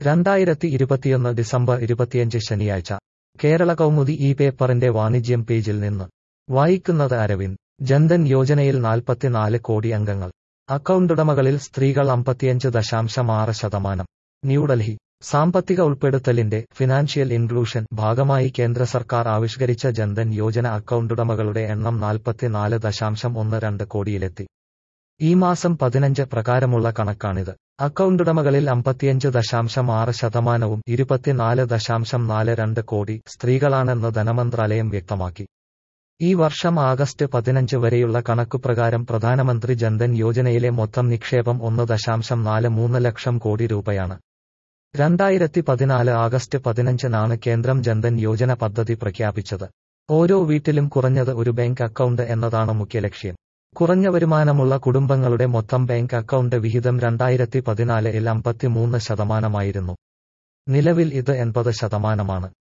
രണ്ടായിരത്തി ഇരുപത്തിയൊന്ന് ഡിസംബർ ഇരുപത്തിയഞ്ച് ശനിയാഴ്ച കേരള കൗമുദി ഈ പേപ്പറിന്റെ വാണിജ്യം പേജിൽ നിന്ന് വായിക്കുന്നത് അരവിന്ദ് ജൻധൻ യോജനയിൽ നാൽപ്പത്തിനാല് കോടി അംഗങ്ങൾ അക്കൗണ്ടുടമകളിൽ സ്ത്രീകൾ അമ്പത്തിയഞ്ച് ദശാംശം ആറ് ശതമാനം ന്യൂഡൽഹി സാമ്പത്തിക ഉൾപ്പെടുത്തലിന്റെ ഫിനാൻഷ്യൽ ഇൻക്ലൂഷൻ ഭാഗമായി കേന്ദ്ര സർക്കാർ ആവിഷ്കരിച്ച ജൻധൻ യോജന അക്കൗണ്ടുടമകളുടെ എണ്ണം നാൽപ്പത്തിനാല് ദശാംശം ഒന്ന് രണ്ട് കോടിയിലെത്തി ഈ മാസം പതിനഞ്ച് പ്രകാരമുള്ള കണക്കാണിത് അക്കൗണ്ടുടമകളിൽ അമ്പത്തിയഞ്ച് ദശാംശം ആറ് ശതമാനവും ഇരുപത്തിനാല് ദശാംശം നാല് രണ്ട് കോടി സ്ത്രീകളാണെന്ന് ധനമന്ത്രാലയം വ്യക്തമാക്കി ഈ വർഷം ആഗസ്റ്റ് പതിനഞ്ച് വരെയുള്ള കണക്കുപ്രകാരം പ്രധാനമന്ത്രി ജൻധൻ യോജനയിലെ മൊത്തം നിക്ഷേപം ഒന്ന് ദശാംശം നാല് മൂന്ന് ലക്ഷം കോടി രൂപയാണ് രണ്ടായിരത്തി പതിനാല് ആഗസ്റ്റ് പതിനഞ്ചിനാണ് കേന്ദ്രം ജൻധൻ യോജന പദ്ധതി പ്രഖ്യാപിച്ചത് ഓരോ വീട്ടിലും കുറഞ്ഞത് ഒരു ബാങ്ക് അക്കൗണ്ട് എന്നതാണ് മുഖ്യ ലക്ഷ്യം കുറഞ്ഞ വരുമാനമുള്ള കുടുംബങ്ങളുടെ മൊത്തം ബാങ്ക് അക്കൗണ്ട് വിഹിതം രണ്ടായിരത്തി പതിനാലിൽ അമ്പത്തിമൂന്ന് ശതമാനമായിരുന്നു നിലവിൽ ഇത് എൺപത് ശതമാനമാണ്